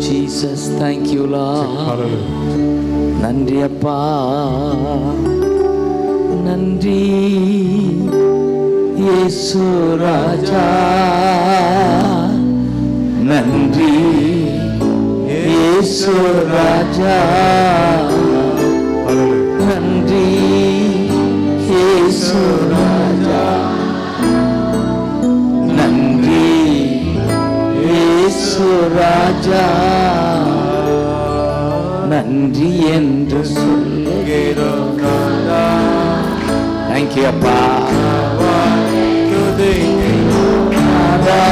Jesus thank you லா Hallelujah. நன்றி அப்பா நன்றி இயேசு ராஜா நன்றி இயேசு ராஜா Hallelujah. நன்றி இயேசு ராஜா நன்றி இயேசு ராஜா நன்றி என்று சொல்லுகிறோம் தேங்க்யூ அப்பா நாதா,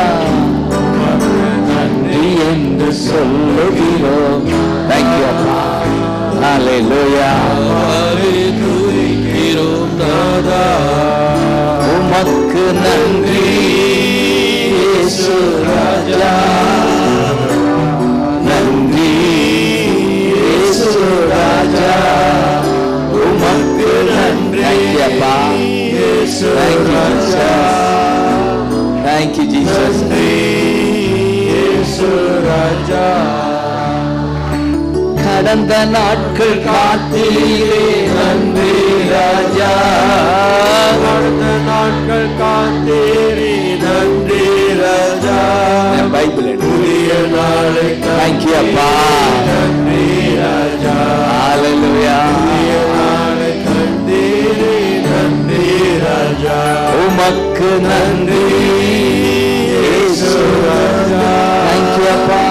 நன்றி என்று சொல்லுகிறோம் தேங்க்யூ அப்பா ஹalleluya உமக்கு நன்றி இயேசு ராஜா நன்றி இயேசு ராஜா உமக்கு நன்றி Ayyappa Thank you, Jesus. Thank you, Jesus. கடந்த நாட்கள் காத்தீரே நன்றி ராஜா கடந்த நாட்கள் காத்தேரி நன்றி ராஜா என் பைபிள் எடு. புதிய நாளை Thank you, அப்பா. நன்றி ராஜா Hallelujah. புதிய நாளை கண்டீரே நன்றி ராஜா உமக்கு நன்றி இயேசு ராஜா Thank you, அப்பா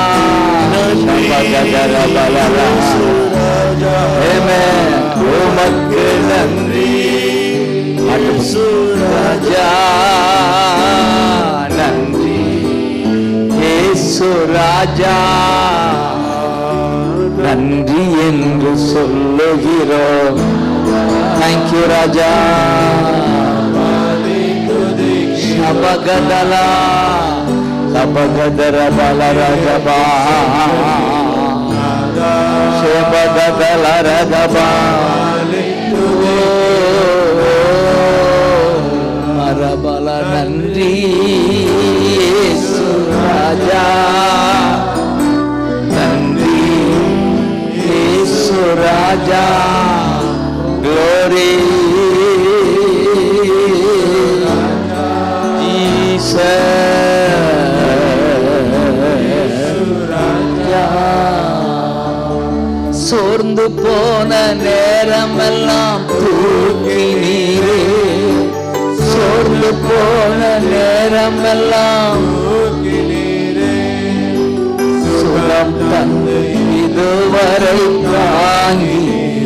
சபகதரபலரா. Amen. உமக்கு நன்றி இயேசு ராஜா நன்றி இயேசு ராஜா நன்றி என்று சொல்லுகிறோம் தேங்க்யூ ராஜா சபகதலா சபகதர பலரகபா சபகதல ரகபா மரபல நன்றி இயேசு ராஜா நன்றி இயேசு ராஜா glory Jesus. சோர்ந்து போன நேரமெல்லாம் தூக்கி நீரே சோர்ந்து போன நேரமெல்லாம் சுகம் தந்து இதுவரை தாங்கி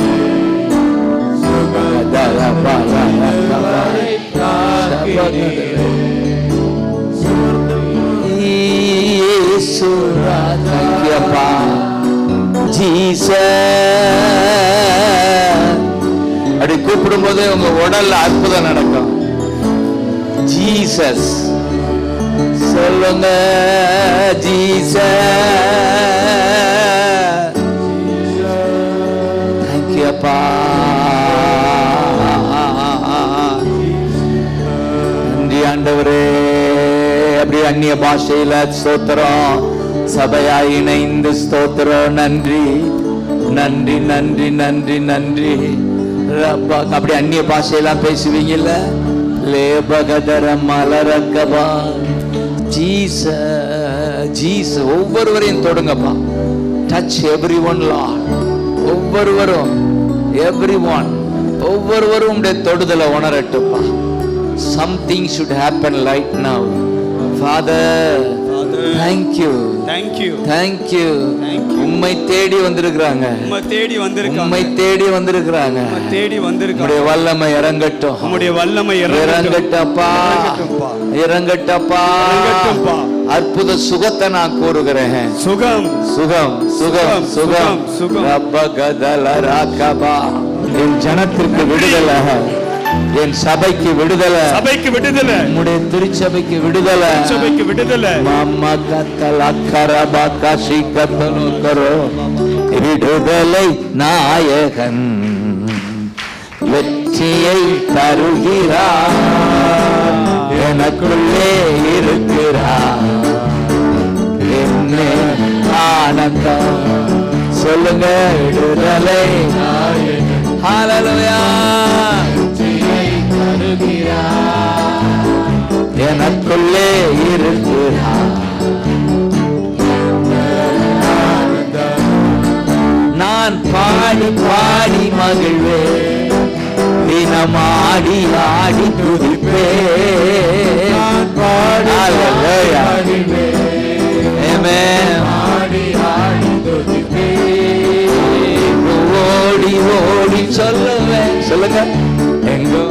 இயேசுராஜா ஜீச அப்படி கூப்பிடும் போதே உங்க உடல்ல அற்புதம் நடக்கும் ஜீசஸ் சொல்லுங்க ஜீச தேங்க்யூ அப்பா நன்றி ஆண்டவரே அப்படி அந்நிய பாஷையில ஸ்தோத்திரம் சபையாய் இணைந்து ஸ்தோத்திரம் நன்றி நன்றி நன்றி நன்றி நன்றி ரப்பா அப்படி அந்நிய பாஷையெல்லாம் பேசுவீங்கல்ல லேபகதர மலரக்கபா ஜீச ஜீச ஒவ்வொருவரையும் தொடுங்கப்பா டச் எவ்ரி ஒன் ஒவ்வொருவரும் எவ்ரி ஒன் ஒவ்வொருவரும் உடைய தொடுதலை உணரட்டுப்பா something should happen right now father thank you thank you thank you Thank you. உம்மை தேடி வந்திருக்கிறாங்க உம்மை தேடி வந்திருக்காங்க உம்மை தேடி வந்திருக்கிறாங்க உம்மை தேடி வந்திருக்காங்க உம்முடைய வல்லமை இறங்கட்டும் உம்முடைய வல்லமை இறங்கட்டும் இறங்கட்டப்பா இறங்கட்டும்ப்பா. இறங்கட்டப்பா இறங்கட்டும்ப்பா. அற்புத சுகத்தை நான் கூறுகிறேன் சுகம் சுகம் சுகம் சுகம், சுகம் சுகம், சுகம். ரப்பகதல ராகபா. என் ஜனத்திற்கு விடுதலை என் சபைக்கு விடுதலை சபைக்கு விடுதலை உம்முடைய திருச்சபைக்கு விடுதலை சபைக்கு விடுதலை மாமா கத்தல கரபா கசி கத்தனு கரோ விடுதலை நாயகன் வெற்றியை தருகிறார் எனக்குள்ளே இருக்கிறார் என்னை ஆனந்தம் சொல்லுங்க விடுதலை ஹalleluya எனக்குள்ளே இருக்கிறார் நான் பாடி பாடி மகிழ்வே தினம் ஆடி ஆடி துதிப்பே Hallelujah. Amen. ஓடி ஓடி சொல்லுவேன் சொல்லுங்க எங்கோ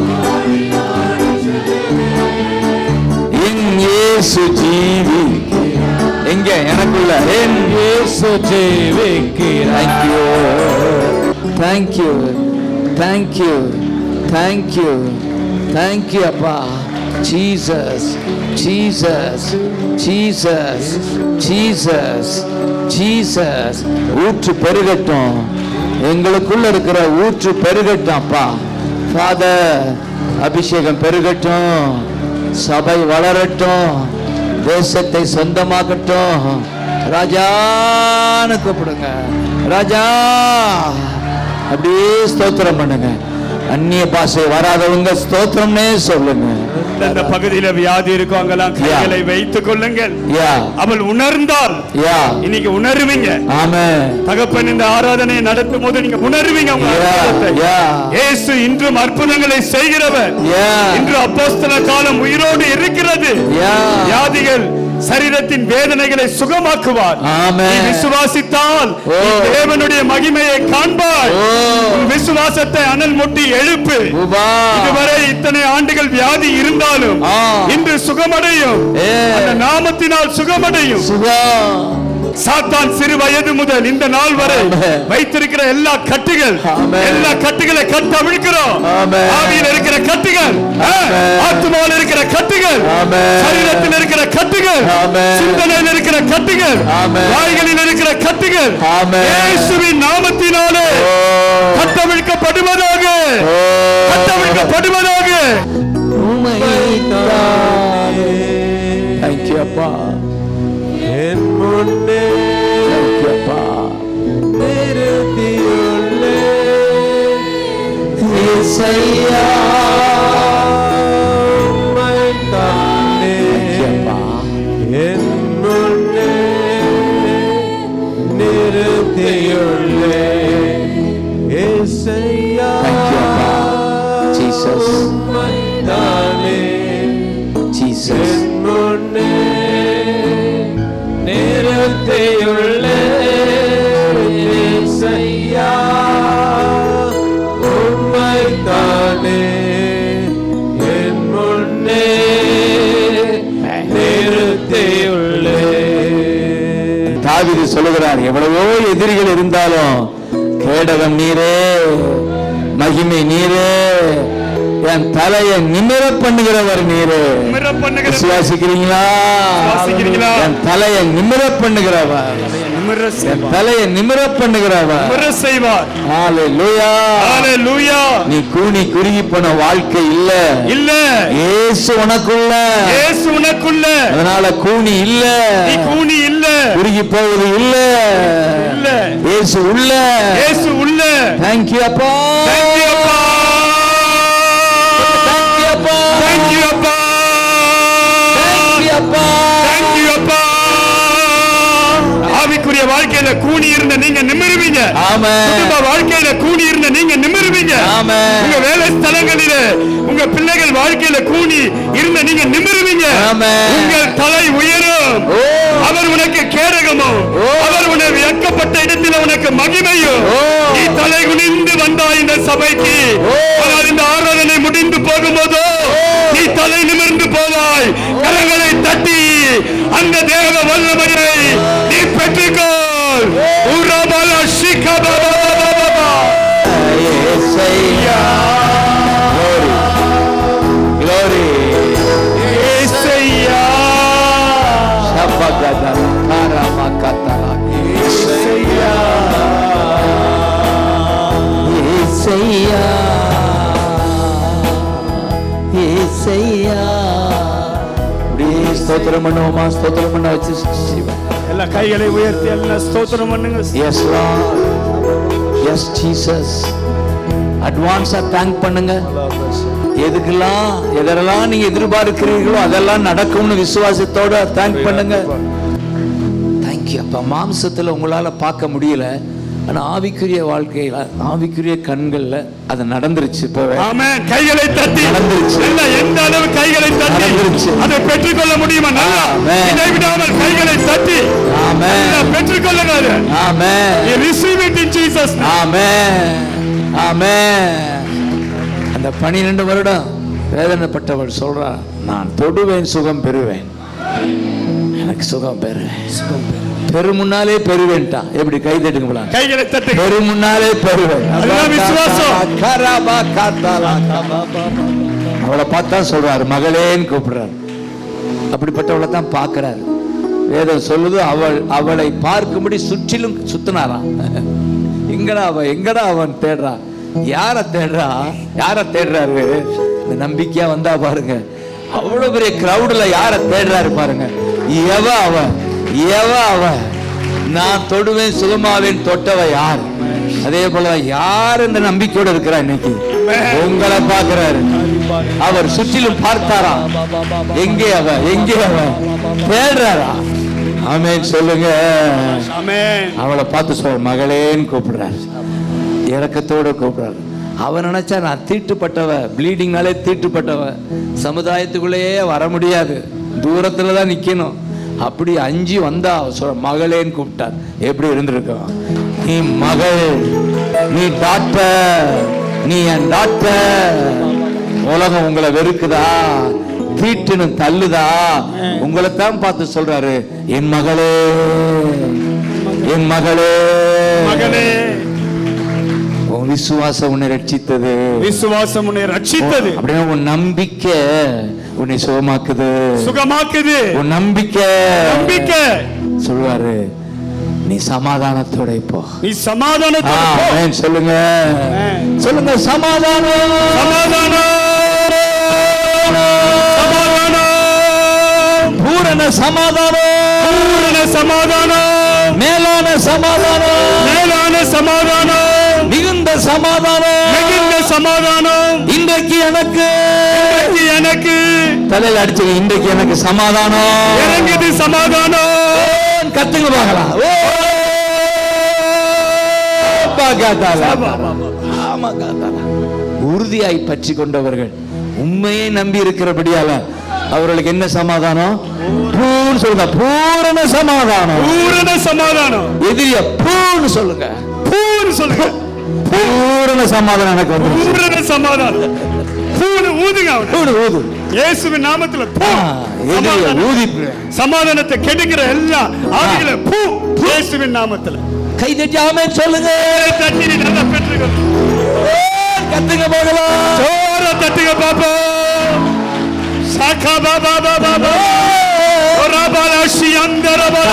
என் இயேசு ஜீவி எங்க எனக்குள்ள என் இயேசு ஜீவிக்கிறார் தேங்க்யூ தேங்க்யூ தேங்க்யூ தேங்க்யூ அப்பா Jesus Jesus Jesus Jesus Jesus ஊற்று பெருகட்டும் எங்களுக்குள்ள இருக்கிற ஊற்று பெருகட்டும் அப்பா ஃபாதர் அபிஷேகம் பெருகட்டும் சபை வளரட்டும் தேசத்தை சொந்தமாக்கட்டும் ராஜான்னு கூப்பிடுங்க ராஜா அப்படியே ஸ்தோத்திரம் பண்ணுங்க அந்நிய பாஷை வராதவங்க ஸ்தோத்திரம்னே சொல்லுங்க அந்த பகுதியில வியாதி இருக்கும் அங்கெல்லாம் கைகளை வைத்துக் கொள்ளுங்கள் யா அவள் உணர்ந்தால் யா இன்னைக்கு உணருவீங்க ஆமென் தகப்பன் இந்த ஆராதனையை நடத்தும் போது நீங்க உணர்வீங்க உங்க யா அற்புதத்தை. யா இயேசு இன்றும் அற்புதங்களை செய்கிறவர் யா இன்று அப்போஸ்தல காலம் உயிரோடு இருக்கிறது யா வியாதிகள் சரீரத்தின் வேதனைகளை சுகமாக்குவார் நீ ஆமென் விசுவாசித்தால் ஓ. நீ தேவனுடைய மகிமையை காண்பாய் ஓ உன் விசுவாசத்தை அனல் முட்டி எழுப்பு உபா இதுவரை இத்தனை ஆண்டுகள் வியாதி இருந்தாலும் ஆ. இன்று சுகமடையும் ஏ. அந்த நாமத்தினால் சுகமடையும் சுகா சாத்தான் சிறு வயது முதல் இந்த நாள் வரை ஆமென். வைத்திருக்கிற எல்லா கட்டுகள் ஆமென். எல்லா கட்டுகளை கட்ட அவிழ்க்கிறோம் ஆமென். ஆவியில் இருக்கிற கட்டுகள் ஆ, ஆமென். ஆத்துமாவில் இருக்கிற கட்டுகள் ஆமென். சரீரத்தில் இருக்கிற கட்டுகள் ஆமென். சிந்தனையில் இருக்கிற கட்டுகள் ஆமென். வாய்களில் இருக்கிற கட்டுகள் ஆமென். இயேசுவின் நாமத்தினாலே ஓ கட்டவிழ்க்கப்படுவதாக ஓ கட்டவிழ்க்கப்படுவதாக தேங்க்யூ அப்பா என் முன்னே தேங்க்யூ அப்பா நிறுத்தியுள்ளே இசையா உம்மைத்தானே அப்பா என் முன்னே நிறுத்தியுள்ளே ஏசையா Thank you, அப்பா. Jesus. உம்மைத்தானே ஜீசஸ் என் முன்னே நிறுத்தியுள்ளே ஏசையா உம்மைத்தானே என் முன்னே நிறுத்தியுள்ளே தாவீது சொல்லுகிறார் எவ்வளவோ எதிரிகள் இருந்தாலும் கேடகம் நீரே மகிமை நீரே என் தலையை நிமிர பண்ணுகிறவர் நீரே மிர பண்ணுகிற விசுவாசிக்கிறீங்களா விசுவாசிக்கிறீங்களா? என் தலையை நிமிர பண்ணுகிறவர் மிர என் செய்வார் தலையை நிமிர பண்ணுகிறவர் மிர செய்வார் ஹalleluya ஹalleluya நீ கூனி குறுகி போன வாழ்க்கை இல்ல இல்ல இயேசு உனக்குள்ள இயேசு உனக்குள்ள அதனால கூனி இல்ல நீ கூனி இல்ல குறுகி போவது இல்ல இல்ல இயேசு உள்ள இயேசு உள்ள தேங்க்யூ அப்பா Thank you, அப்பா தேங்க்யூ அப்பா Thank you, அப்பா தேங்க்யூ அப்பா Thank you, அப்பா ஆவிக்குரிய வாழ்க்கையில கூனி இருந்த நீங்க நிமிருவீங்க ஆமென் குடும்ப வாழ்க்கையில கூனி இருந்த நீங்க நிமிருவீங்க ஆமென் உங்க வேலை ஸ்தலங்களில உங்க பிள்ளைகள் வாழ்க்கையில கூனி இருந்த நீங்க நிமிருவீங்க ஆமென். உங்கள் தலை உயரும் ஓ அவர் உனக்கு கேடகமும் ஓ. அவர் உன்னை வியக்கப்பட்ட இடத்தில் உனக்கு மகிமையும் ஓ. நீ தலை குனிந்து வந்தாய் இந்த சபைக்கு ஓ. ஆனால் இந்த ஆராதனை முடிந்து போகும்போதோ நீ தலை நிமிர்ந்து போவாய் கரங்களை தட்டி அந்த தேவ வல்லமையை நீ பெற்றுக்கொள் உரபல சிக்கபபபபபப. இயேசையா glory glory இயேசையா. சபகதல கரமகதல இயேசையா இயேசையா இயேசையா அப்படியே ஸ்தோத்திரம் பண்ணுவோமா ஸ்தோத்திரம் பண்ண வச்சு சிவா நல்ல கைகளை உயர்த்தி எல்லாம் ஸ்தோத்திரம் பண்ணுங்க எஸ் லார்ட் எஸ் ஜீசஸ் அட்வான்ஸா தேங்க் பண்ணுங்க எதுக்கெல்லாம் எதெல்லாம் நீங்க எதிர்பார்க்கிறீர்களோ அதெல்லாம் நடக்கும்னு விசுவாசத்தோட தேங்க் பண்ணுங்க தேங்க்யூ அப்ப மாம்சத்துல உங்களால பார்க்க முடியல ஆனா ஆவிக்குரிய வாழ்க்கையில ஆவிக்குரிய கண்கள்ல அது நடந்துருச்சு இப்போ ஆமென் கைகளை தட்டி நடந்துருச்சு. நல்ல எந்த அளவு கைகளை தட்டி நடந்துருச்சு. அதை பெற்றுக்கொள்ள முடியுமா நல்லா ஆமென். இடைவிடாமல் கைகளை தட்டி ஆமென் நல்லா பெற்றுக்கொள்ளுங்க அதை. ஆமென் You receive it in Jesus name. ஆமென் ஆமென் அந்த பனிரெண்டு வருடம் வேதனைப்பட்டவள் சொல்றா நான் தொடுவேன் சுகம் பெறுவேன் எனக்கு சுகம் பெறுவேன் பெரு முன்னாலே பெறுவேன்ட்டான் எப்படி கை தட்டுங்களா கைகளை தட்டு பெரு முன்னாலே பெறுவேன் அதுதான் விசுவாசம். கராபா காத்தாலா கபாபா. அவளை பார்த்தா சொல்றாரு மகளேன்னு கூப்பிடுறாரு அப்படிப்பட்டவளை தான் பார்க்கிறாரு வேதம் சொல்லுது அவள் அவளை பார்க்கும்படி சுற்றிலும் சுத்தினாராம் எங்கடா அவ எங்கடா அவன் தேடுறா யார தேடுறா யார தேடுறாரு இந்த நம்பிக்கையா வந்தா பாருங்க அவ்வளவு பெரிய கிரௌடுல யார தேடுறாரு பாருங்க எவ அவ எவ அவ நான் தொடுவேன் சுகமாவேன் தொட்டவ யார் அதே போல யார் இந்த நம்பிக்கையோட இருக்கிறா இன்னைக்கு உங்களை பார்க்கிறாரு அவர் சுற்றிலும் பார்த்தாரா எங்கே அவ எங்கே அவ தேடுறாரா ஆமென் சொல்லுங்க ஆமென் அவளை பார்த்து சொல் மகளேன்னு கூப்பிடுறாரு இறக்கத்தோட கூப்பிடுறாரு அவன் நினைச்சா நான் தீட்டுப்பட்டவ ப்ளீடிங்னாலே தீட்டுப்பட்டவ சமுதாயத்துக்குள்ளேயே வர முடியாது தூரத்துல தான் நிக்கணும் அப்படி அஞ்சு வந்தா அவ சொல்ற மகளேன்னு கூப்பிட்டார் எப்படி இருந்திருக்கும் நீ மகள் நீ டாக்டர் நீ என் டாக்டர் உலகம் உங்களை வெறுக்குதா தீட்டுன்னு தள்ளுதா உங்களை தான் பார்த்து சொல்றாரு என் மகளே என் மகளே மகளே உன் விசுவாசம் உன்னை ரட்சித்தது விசுவாசம் உன்னை ரட்சித்தது அப்படின்னா உன் நம்பிக்கை உன்னை சுகமாக்குது சுகமாக்குது உன் நம்பிக்கை நம்பிக்கை சொல்லுவாரு நீ சமாதானத்தோட இப்போ நீ சமாதானத்தோட போ. ஆமென். சொல்லுங்க ஆமென். சொல்லுங்க சமாதானம் சமாதானம் சமாதானம் பூரண சமாதானம் பூரண சமாதானம் மேலான சமாதானம் மேலான சமாதானம் மிகுந்த சமாதானம் மிகுந்த சமாதானம் இன்றைக்கு எனக்கு இன்றைக்கு எனக்கு தலையில அடிச்சு இன்றைக்கு எனக்கு சமாதானம் இறங்குது சமாதானம் கத்துங்க பார்க்கலாம் ஓ! பாகாதாலா. ஆமா, காதாலா. உறுதியாய் பற்றி கொண்டவர்கள் உண்மையை நம்பி இருக்கிறபடியால அவர்களுக்கு என்ன சமாதானம் பூன்னு சொல்லுங்க பூரண சமாதானம் பூரண சமாதானம் எதிரிய பூன்னு சொல்லுங்க பூன்னு சொல்லுங்க பூரண சமாதானம் எனக்கு வந்து பூரண சமாதானம் பூன்னு ஊதுங்க அவனை ஊது ஊது இயேசுவின் நாமத்துல பூ ஆ, எதிரிய சமாதானம். ஊதி சமாதானத்தை கெடுக்கிற எல்லா ஆவிகளை பூ இயேசுவின் நாமத்துல கை தட்டாம சொல்லுங்க தட்டி நல்லா பெற்றுக்கணும் கத்துங்க போகலாம் ஜோர தட்டுங்க பாப்பா சாக்கா பாபா பாபா பாபா ஒராபாலாஷி அந்தரபலா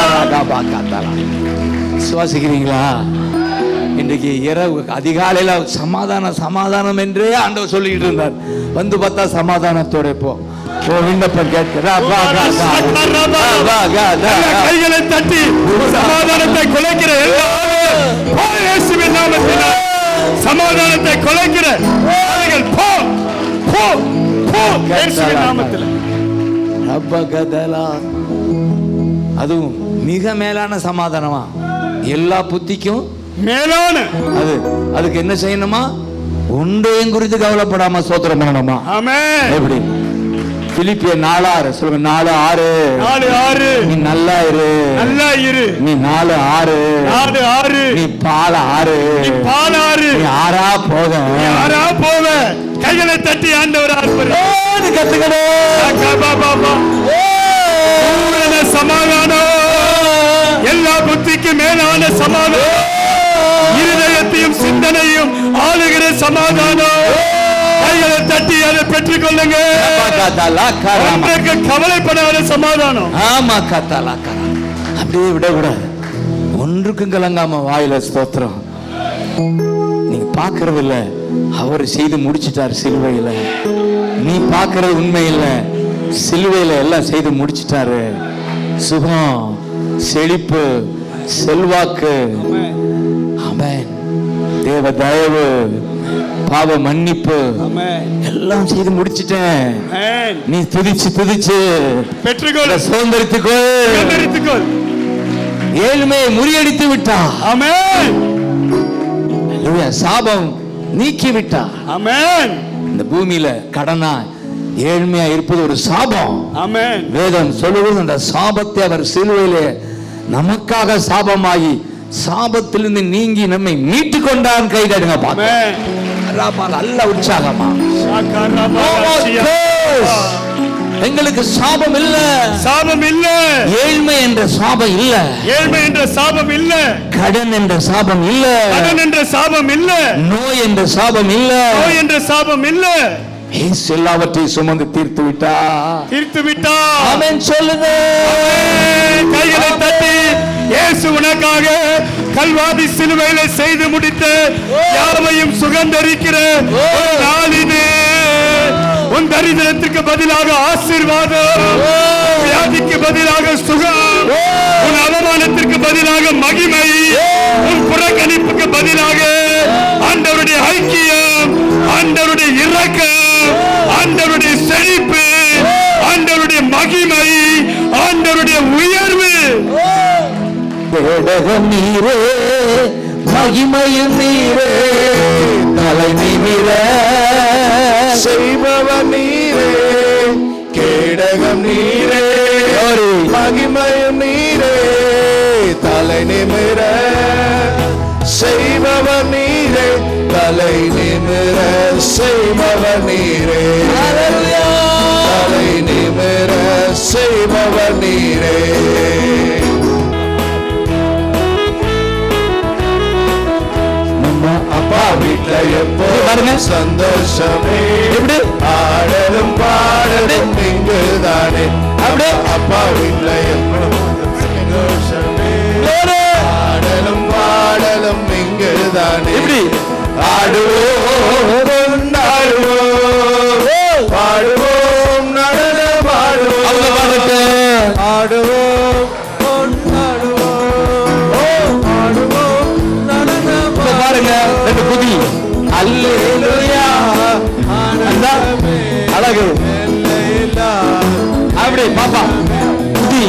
சுவாசிக்கிறீங்களா இன்றைக்கு இரவு அதிகாலையில சமாதானம் சமாதானம் என்றே ஆண்டவர் சொல்லிட்டு இருந்தார் வந்து பார்த்தா சமாதானத்தோட இப்போ ஓ விண்ணப்பம் கேட்கிறா பா, கா, கா. பா, பா, கா, தா, எல்லா கா. கைகளை தட்டி சமாதானத்தை குலைக்கிற எல்லா ஆவிகள் போ இயேசுவின் நாமத்தில் சமாதானத்தை குலைக்கிற ஆவிகள் போ போ போ இயேசுவின் நாமத்தில் ரப்ப கதலா. அதுவும் மிக மேலான சமாதானமா எல்லா புத்திக்கும் மேலான அது அதுக்கு என்ன செய்யணுமா ஒன்றையும் குறித்து கவலைப்படாம சோத்திரம் பண்ணணுமா ஆமென் எப்படி பிலிப்பிய நாலு ஆறு சொல்லுங்க நாலு ஆறு நாலு ஆறு நீ நல்லா இரு நல்லா இரு நீ நாலு ஆறு நாலு ஆறு நீ பால ஆறு நீ பாலாறு நீ ஆறா போக யாரா போவ கைகளை தட்டி ஆண்டவர் ஆர்ப்பரி ஏன்னு கத்துக்கணும் பூரண சமாதானம் எல்லா புத்திக்கு மேலான சமாதானம் இருதயத்தையும் சிந்தனையும் ஆளுகிற சமாதானம் கைகளை தட்டி அதை பெற்றுக்கொள்ளுங்க ஒன்றுக்கு கவலைப்படாத சமாதானம் ஆமா கத்தாலா கரா அப்படியே விடக்கூடாது ஒன்றுக்கும் கலங்காம வாயில ஸ்தோத்திரம் நீங்க பாக்குறது இல்ல அவர் செய்து முடிச்சிட்டார் சிலுவையில நீ பாக்குறது உண்மை இல்ல சிலுவையில எல்லாம் செய்து முடிச்சிட்டாரு சுகம் செழிப்பு செல்வாக்கு ஆமென் தேவ தயவு பாவ மன்னிப்பு எல்லாம் செய்து முடிச்சிட்டேன் ஆமென். நீ துதிச்சு துதிச்சு பெற்றுக்கொள் சுதந்திரித்துக்கோ சுதந்திரித்துக்கொள் ஏழ்மையை முறியடித்து விட்டா ஆமென் அல்லேலூயா. சாபம் நீக்கி விட்டா ஆமென் இந்த பூமியில கடனா ஏழ்மையா இருப்பது ஒரு சாபம் ஆமென் வேதம் சொல்லுவது அந்த சாபத்தை அவர் சிலுவையிலே நமக்காக சாபமாகி சாபத்திலிருந்து நீங்கி நம்மை மீட்டு கொண்டான் கைதடுங்க பாக்க ஆமென் நல்ல உற்சாகமா No more சாகாரபாசியா. curse. எங்களுக்கு சாபம் இல்ல சாபம் இல்ல ஏழ்மை என்ற சாபம் இல்ல ஏழ்மை என்ற சாபம் இல்ல கடன் என்ற சாபம் இல்ல கடன் என்ற சாபம் இல்ல நோய் என்ற சாபம் இல்ல நோய் என்ற சாபம் இல்ல இயேசு எல்லாவற்றையும் சுமந்து தீர்த்து விட்டா தீர்த்து விட்டா ஆமென் சொல்லுங்க கைகளை தட்டி இயேசு உனக்காக கல்வாதி சிலுவையில செய்து முடித்த யாவையும் சுகந்தரிக்கிற ஒரு நாள் இது உன் தரித்திரத்துக்கு பதிலாக ஆசீர்வாதம் உன் வியாதிக்கு பதிலாக சுகம் உன் அவமானத்திற்கு பதிலாக மகிமை உன் புறக்கணிப்புக்கு பதிலாக ஆண்டவருடைய ஐக்கியம் ஆண்டவருடைய இரக்கம் ஆண்டவருடைய செழிப்பு ஆண்டவருடைய மகிமை ஆண்டவருடைய உயர்வு பேடகம் நீரே மகிமையும் நீரே தலை நிமிர செய்பவர் நீரே கேடகம் நீரே Glory. மகிமையும் நீரே தலை நிமிர செய்பவர் நீரே தலை நிமிர செய்பவர் நீரே தலை நிமிர செய்பவர் நீரே நம்ம அப்பா வீட்டுல எப்போ பாருங்க. சந்தோஷமே எப்படி? ஆடலும் பாடலும் இங்குதானே அப்படி? அப்பா வீட்டுல எப்போ சந்தோஷமே ஆடலும் பாடலும் இங்குதானே எப்படி? ஆடுவோம் கொண்டாடுவோம் பாடுவோம் நடனம் அவங்க பாடுவோம் பாடட்டும் ஆடுவோம் கொண்டாடுவோம் ஆடுவோம் நடனம் இப்ப பாருங்க ரெண்டு குதி அல்லேலூயா அந்த அழகு அப்படி பாப்பா குதி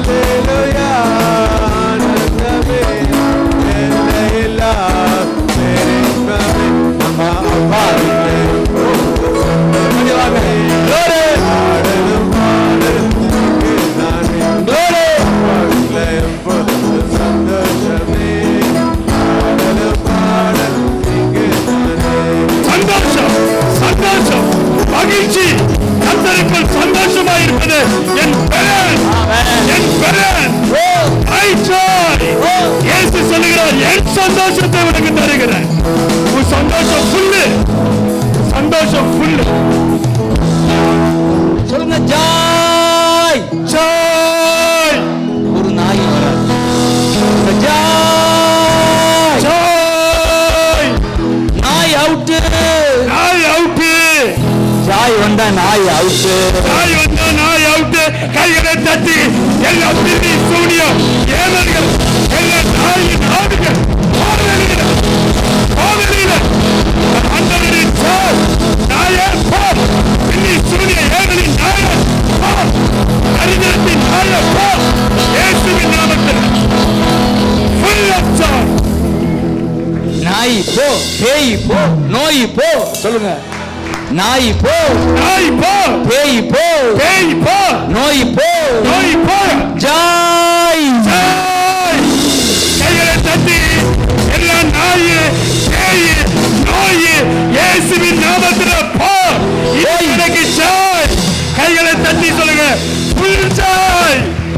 சந்தோஷம் சந்தோஷம் மகிழ்ச்சி கத்தருக்குள் சந்தோஷமாய் இருப்பது என் பெறன் என் பெறன் I joy. இயேசு சொல்லுகிறார் என் சந்தோஷத்தை உனக்கு தருகிறேன் உன் சந்தோஷம் ஃபுல்லு சந்தோஷம் ஃபுல்லு சொல்லுங்க ஜாய் ஜாய் ஒரு நாய் வராது. சொல்லுங்க, ஜாய் ஜாய் நாய் அவுட்டு நாய் அவுட்டு ஜாய் வந்தா நாய் அவுட்டு நாய் வந்தா நாய் அவுட்டு கைகளை தட்டி எல்லா பிரி சூனியம் ஏவல்கள் எல்லா நாயின் ஆடுகள் பாவலியில பாவலியில அந்தவரின் சார் நாயே போ பின்னி சூனிய ஏவலின் நாய போ அரிதத்தின் நாய போ இயேசுவின் நாமத்தில் full of joy. நாய் போ பேய் போ நோய் போ சொல்லுங்க நாய் போ நாய் போ பேய் போ பேய் போ நோய் போ நோய் போ ஜாய் ஜாய்! கைகளை தட்டி எல்லா நாயு பேயு நோயு இயேசுவின் நாமத்துல போ இது எனக்கு ஜாய் கைகளை தட்டி சொல்லுங்க புல் ஜாய்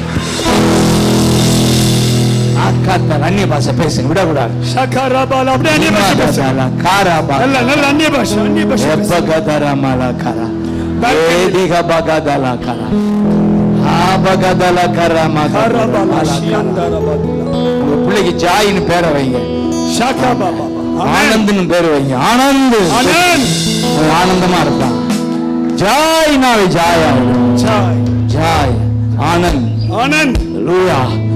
ஆக்காத்தால் அந்நிய பாஷை பேசுங்க விடக்கூடாது ஷகரபால் அப்படியே அந்நிய பாஷை பேசு காராபா நல்ல நல்ல அந்நிய பாஷை அந்நிய பாஷை பேசு. எப்பகதரமல கர வேதிக பகதல கர ஆபகதல கரம கரபாலா ஷியந்தரபாதுலா. உங்க பிள்ளைக்கு ஜாயின்னு பேரை வைங்க ஷகபாபா. ஆமென். ஆனந்த்னு பேர் வைங்க ஆனந்த் ஆனந்த். அவன் ஆனந்தமா இருப்பான் ஜாய் நாவை ஜாய் ஆகும் ஜாய் ஜாய் ஆனந்த் ஆனந்த் லூயா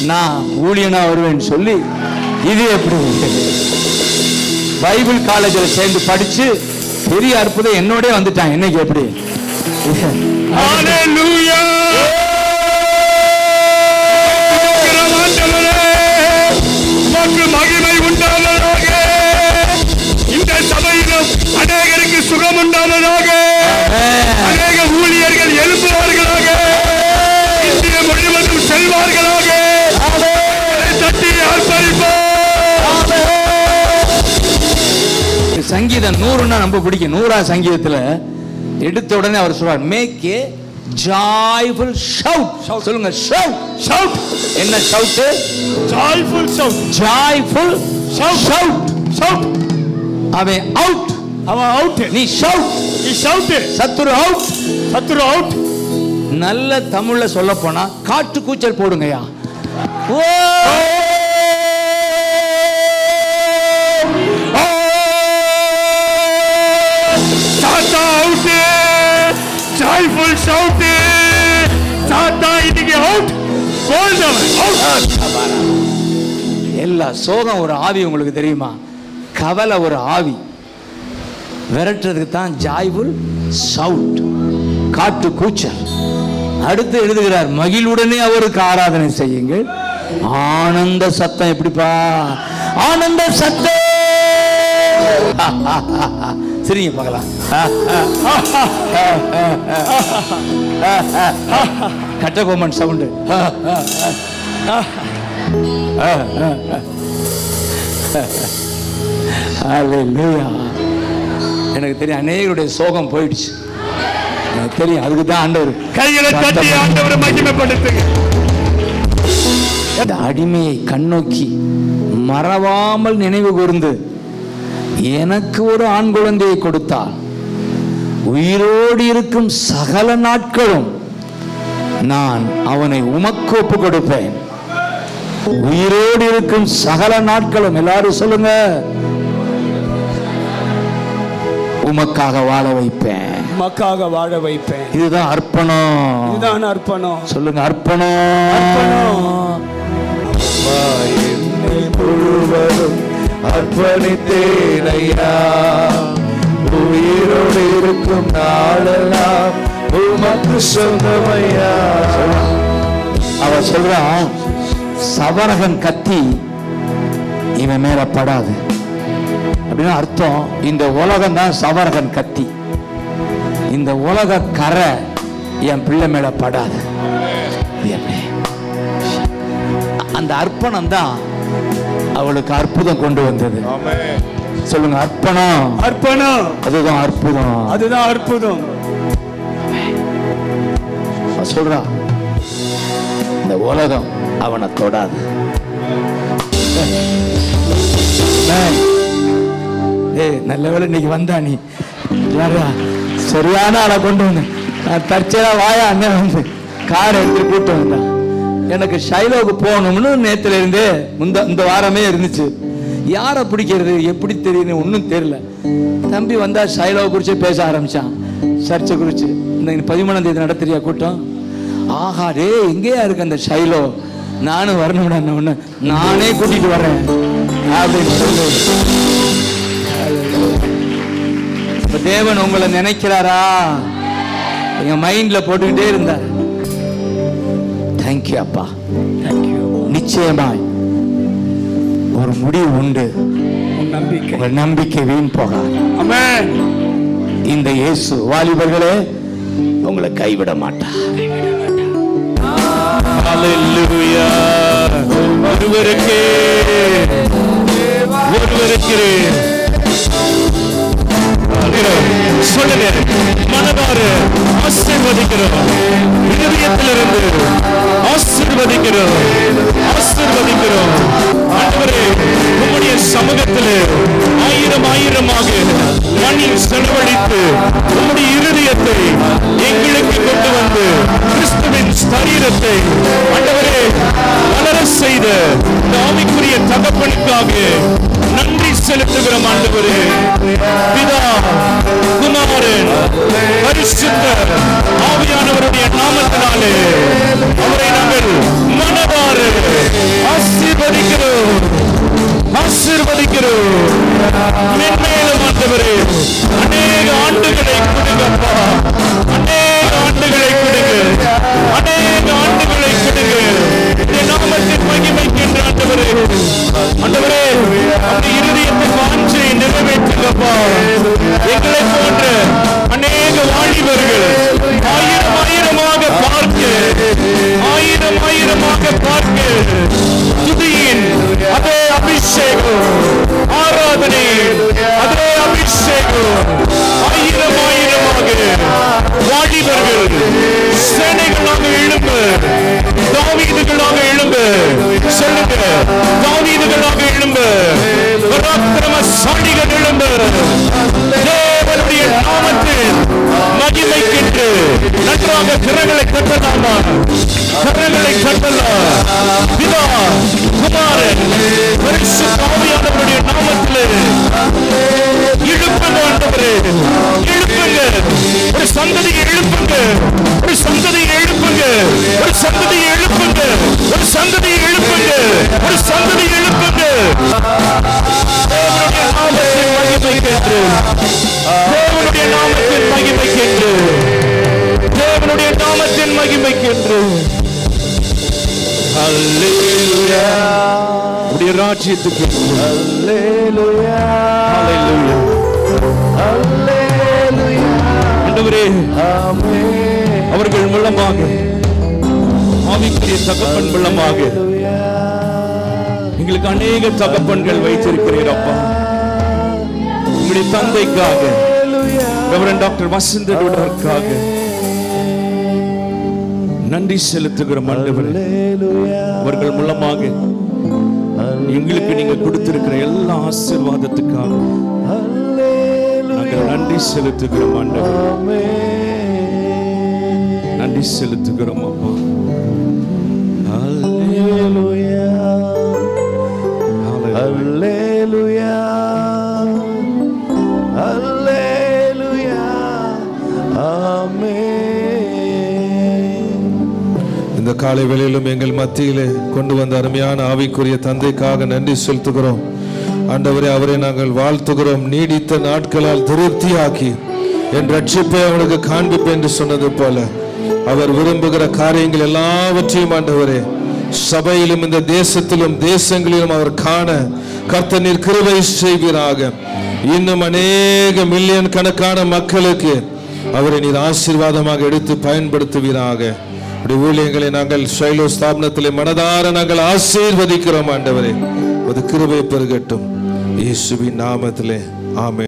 நான் ஊழியனா வருவேன்னு சொல்லி இது எப்படி பைபிள் காலேஜில் சேர்ந்து படிச்சு பெரிய அற்புதம் என்னோட வந்துட்டான் என்னைக்கு எப்படி ஹalleluya உமக்கு மகிமை உண்டாவதாக இந்த சபையிலும் அநேகருக்கு சுகம் உண்டாவதாக அநேக ஊழியர்கள் எழுப்புவார்களாக இந்திய முழுவதும் செல்வார்களாக தட்டி ஆர்ப்பரிப்போம் சங்கீதம் நூறுன்னா ரொம்ப பிடிக்கும் நூறா சங்கீதத்துல எடுத்த உடனே அவர் சொல்றார் மேக் ஏ ஜாய்ஃபுல் ஷவுட் சொல்லுங்க ஷவுட் ஷவுட் என்ன shout joyful shout joyful shout shout அவன் அவுட் அவன் அவுட் நீ ஷவுட் நீ ஷவுட் சத்துரு அவுட் சத்துரு அவுட் நல்ல தமிழ்ல சொல்ல போனா காட்டு கூச்சல் போடுங்கய்யா ஓ சாத்தா அவுட் ஜாய்ஃபுல் ஷவுட் சாத்தா இன்னைக்கு அவுட் கோல்டவன் அவுட் எல்லா சோகம் ஒரு ஆவி உங்களுக்கு தெரியுமா கவலை ஒரு ஆவி விரட்டுறதுக்கு தான் ஜாய்வுல் சவுட் காட்டு கூச்சல் அடுத்து எழுதுகிறார் மகிழுடனே அவருக்கு ஆராதனை செய்யுங்கள் ஆனந்த சத்தம் எப்படிப்பா ஆனந்த சத்தம் சரிங்க பார்க்கலாம் கட்டகோமன் சவுண்டு Hallelujah. எனக்கு தெரியும் அநேகருடைய சோகம் போயிடுச்சு எனக்கு தெரியும் அதுக்கு தான் ஆண்டவர் கைகளை தட்டி ஆண்டவரை மகிமைப்படுத்துங்க இந்த அடிமையை கண்ணோக்கி மறவாமல் நினைவு கூர்ந்து எனக்கு ஒரு ஆண் குழந்தையை கொடுத்தார் உயிரோடு இருக்கும் சகல நாட்களும் நான் அவனை உமக்கு ஒப்பு கொடுப்பேன் உயிரோடு இருக்கும் சகல நாட்களும் எல்லாரும் சொல்லுங்க உமக்காக வாழ வைப்பேன் மக்காக வாழ வைப்பேன் இதுதான் அர்ப்பணம் இதுதான் அர்ப்பணம் சொல்லுங்க அர்ப்பணம் அர்ப்பணம். என்னை முழுவதும் அர்ப்பணித்தேன் ஐயா உயிரோடு இருக்கும் நாளெல்லாம் உமக்கு சொந்தமையா அவ சொல்றான் சவரகன் கத்தி இவன் மேல படாது அப்படின்னா அர்த்தம் இந்த உலகம் தான் சவரகன் கத்தி இந்த உலக கரை என் பிள்ளை மேல படாது இது எப்படி? அந்த அர்ப்பணம் தான் அவளுக்கு அற்புதம் கொண்டு வந்தது சொல்லுங்க அர்ப்பணம் அர்ப்பணம் அதுதான் அற்புதம் அதுதான் அற்புதம் அவ சொல்றா இந்த உலகம் அவனை தொடாது Man. ஏய் நல்ல வேளை இன்னைக்கு வந்தா நீ யாரா சரியான ஆளை கொண்டு வந்தேன் நான் தற்செயலா வாயா அண்ணன் வந்து கார் எடுத்து கூட்டு வந்தேன் எனக்கு ஷைலோவுக்கு போகணும்னு நேத்துல இருந்தே முந்த இந்த வாரமே இருந்துச்சு யாரை பிடிக்கிறது எப்படி தெரியுது ஒன்றும் தெரியல தம்பி வந்தா ஷைலோவை குறித்து பேச ஆரம்பிச்சான் சர்ச்சை குறித்து இந்த பதிமூணாம் தேதி நடத்துறியா கூட்டம் ஆஹா டே எங்கேயா இருக்கு அந்த ஷைலோ நானும் வரணும்டா ஒன்று நானே கூட்டிட்டு வரேன் அப்படின்னு சொல்லு இப்ப தேவன் உங்களை நினைக்கிறாரா எங்க மைண்ட்ல போட்டுக்கிட்டே இருந்தார் தேங்க்யூ அப்பா நிச்சயமாய் ஒரு முடிவு உண்டு உன் நம்பிக்கை உங்கள் நம்பிக்கை வீண் போகாது ஆமென் இந்த இயேசு வாலிபர்களே உங்களை கைவிட மாட்டார் ஹalleluya ஒருவருக்கே ஒருவருக்கே சொல்லுங்க மனதார ஆசீர்வதிக்கிறோம் இதயத்திலிருந்து ஆசீர்வதிக்கிறோம் ஆசீர்வதிக்கிறோம் ஆண்டவரே உம்முடைய சமூகத்திலே ஆயிரம் ஆயிரமாக மணி செலவழித்து உம்முடைய இருதயத்தை எங்களுக்கு கொண்டு வந்து கிறிஸ்துவின் சரீரத்தை ஆண்டவரே வளர செய்த இந்த ஆவிக்குரிய தகப்பனுக்காக நன்றி செலுத்துகிறோம் ஆண்டவரே பிதா குமாரன் பரிசுத்தர் ஆவியானவருடைய நாமத்தினாலே அவரை நாங்கள் மனதாறு ஆசீர்வதிக்கிறோம் ஆசீர்வதிக்கிறோம் மென்மேலும் ஆண்டவரே அநேக ஆண்டுகளை கொடுங்கப்பா அநேக ஆண்டுகளை கொடுங்க அநேக ஆண்டுகளை கொடுங்க இந்த நாமத்தின் மகிமைக்கின்ற ஆண்டவரே ஆண்டவரே அந்த இருதயத்தின் வாஞ்சை நிறைவேற்றுங்கப்பா எங்களை போன்ற அநேக வாலிபர்கள் ஆயிரம் ஆயிரமாக பார்க்க ஆயிரம் ஆயிரமாக பார்க்க துதியின் அதே அபிஷேகம் ஆராதனை அதே அபிஷேகம் ஆயிரம் ஆயிரமாக வாலிபர்கள் சேனைகளாக எழும்பு தாவீதுகளாக எழும்பு சொல்லுங்க தாவீதுகளாக எழும்பு பராக்கிரமசாலிகள் எழும்பு தேவனுடைய நாமத்தில் மகிமைக்கின்று நன்றாக கரங்களை கட்டலாமா கரங்களை கட்டலாம் பிதா குமாரன் பரிசுத்த ஆவியானவருடைய நாமத்திலே இழுப்புங்க ஆண்டவரே இழுப்புங்க ஒரு சந்ததியை எழுப்புங்க ஒரு சந்ததியை எழுப்புங்க ஒரு சந்ததியை எழுப்புங்க ஒரு சந்ததியை எழுப்புங்க ஒரு சந்ததியை எழுப்புங்க தேவனுடைய நாமத்தின் மகிமைக்கென்று தேவனுடைய நாமத்தின் மகிமைக்கென்று தேவனுடைய நாமத்தின் மகிமைக்கென்று அல்லேலூயா உடைய ராஜ்யத்துக்கு அல்லேலூயா ஆண்டவரே அவர்கள் மூலமாக ஆவிக்குரிய தகப்பன் மூலமாக எங்களுக்கு அநேக தகப்பன்கள் வைத்திருக்கிறீர் அப்பா உங்களுடைய தந்தைக்காக ரெவரன் டாக்டர் வசந்தருடற்காக நன்றி செலுத்துகிறோம் ஆண்டவரே அவர்கள் மூலமாக எங்களுக்கு நீங்க கொடுத்திருக்கிற எல்லா ஆசீர்வாதத்துக்காக நாங்கள் நன்றி செலுத்துகிறோம் ஆண்டவர் நன்றி செலுத்துகிறோம் அப்பா Hallelujah. Hallelujah. இந்த காலை வேளையிலும் எங்கள் மத்தியிலே கொண்டு வந்த அருமையான ஆவிக்குரிய தந்தைக்காக நன்றி செலுத்துகிறோம் ஆண்டவரே அவரை நாங்கள் வாழ்த்துகிறோம் நீடித்த நாட்களால் திருப்தியாக்கி என் ரட்சிப்பை அவனுக்கு காண்பிப்பேன் என்று சொன்னது போல அவர் விரும்புகிற காரியங்கள் எல்லாவற்றையும் ஆண்டவரே சபையிலும் இந்த தேசத்திலும் தேசங்களிலும் அவர் காண கர்த்தர் நீர் கிருபை செய்வீராக இன்னும் அநேக மில்லியன் கணக்கான மக்களுக்கு அவரை நீர் ஆசீர்வாதமாக எடுத்து பயன்படுத்துவீராக இப்படி ஊழியங்களை நாங்கள் சைலோ ஸ்தாபனத்திலே மனதார நாங்கள் ஆசீர்வதிக்கிறோம் ஆண்டவரே அது கிருபை பெருகட்டும் இயேசுவின் நாமத்திலே ஆமென்